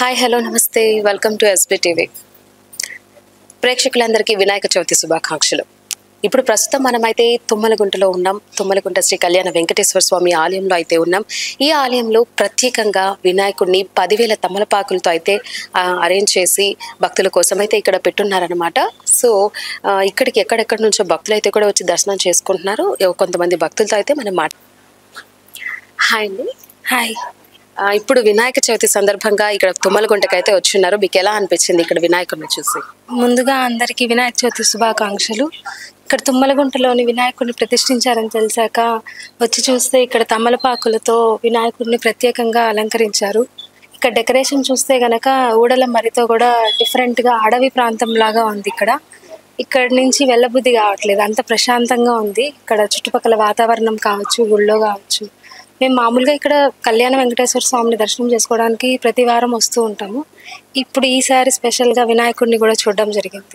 hi hello నమస్తే welcome to SB TV ప్రేక్షకులందరికీ వినాయక చవితి శుభాకాంక్షలు ఇప్పుడు ప్రస్తుతం మనమైతే తుమ్మలగుంటలో ఉన్నాం తుమ్మలగుంట శ్రీ కళ్యాణ వెంకటేశ్వర స్వామి ఆలయంలో అయితే ఉన్నాం ఈ ఆలయంలో ప్రత్యేకంగా వినాయకుడిని పదివేల తమలపాకులతో అయితే ఆ, అరేంజ్ చేసి భక్తుల కోసం అయితే ఇక్కడ పెట్టున్నారనమాట సో ఆ, ఇక్కడికి ఎక్కడెక్కడి నుంచో భక్తులు అయితే కూడా వచ్చి దర్శనం చేసుకుంటున్నారు ఎవ- కొంతమంది భక్తులతో అయితే మనం మాట హాయ్ అండి హాయ్ ఆ, ఇప్పుడు వినాయక చవితి సందర్భంగా ఇక్కడ తుమ్మలగుంటకి అయితే వచ్చిన్నారు మీకు ఎలా అనిపించింది ఇక్కడ వినాయకుడిని చూసి ముందుగా అందరికీ వినాయక చవితి శుభాకాంక్షలు ఇక్కడ తుమ్మలగుంటలోని వినాయకుడిని ప్రతిష్ఠించారని తెలిసాక వచ్చి చూస్తే ఇక్కడ తమలపాకులతో వినాయకుడిని ప్రత్యేకంగా అలంకరించారు ఇక్కడ డెకరేషన్ చూస్తే గనక ఊడల మరితో కూడా డిఫరెంట్గా అడవి ప్రాంతం లాగా ఉంది ఇక్కడ ఇక్కడ నుంచి వెళ్ళబుద్ధి కావట్లేదు అంత ప్రశాంతంగా ఉంది ఇక్కడ చుట్టుపక్కల వాతావరణం కావచ్చు గుళ్ళో కావచ్చు మేము మామూలుగా ఇక్కడ కళ్యాణ వెంకటేశ్వర స్వామిని దర్శనం చేసుకోవడానికి ప్రతి వారం వస్తూ ఉంటాము ఇప్పుడు ఈసారి స్పెషల్గా వినాయకుడిని కూడా చూడడం జరిగింది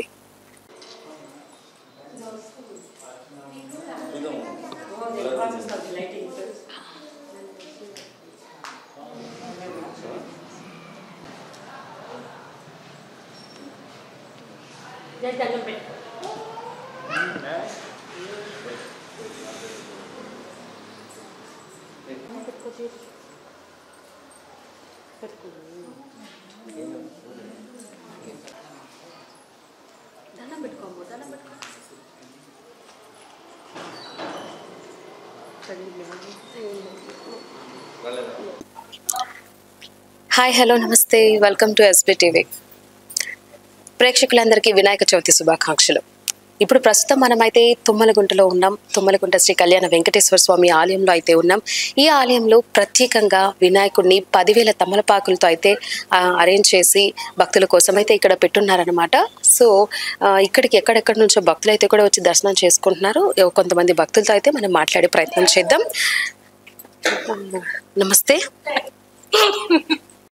హాయ్ హలో నమస్తే వెల్కమ్ టు ఎస్బీ టీవీ ప్రేక్షకులందరికీ వినాయక చవితి శుభాకాంక్షలు ఇప్పుడు ప్రస్తుతం మనమైతే తుమ్మలగుంటలో ఉన్నాం తుమ్మలగుంట శ్రీ కళ్యాణ వెంకటేశ్వర స్వామి ఆలయంలో అయితే ఉన్నాం ఈ ఆలయంలో ప్రత్యేకంగా వినాయకుడిని పదివేల తమలపాకులతో అయితే ఆ, అరేంజ్ చేసి భక్తుల కోసం అయితే ఇక్కడ పెట్టున్నారనమాట సో ఆ, ఇక్కడికి ఎక్కడెక్కడి నుంచో భక్తులు అయితే కూడా వచ్చి దర్శనం చేసుకుంటున్నారు ఎవ- కొంతమంది భక్తులతో అయితే మనం మాట్లాడే ప్రయత్నం చేద్దాం నమస్తే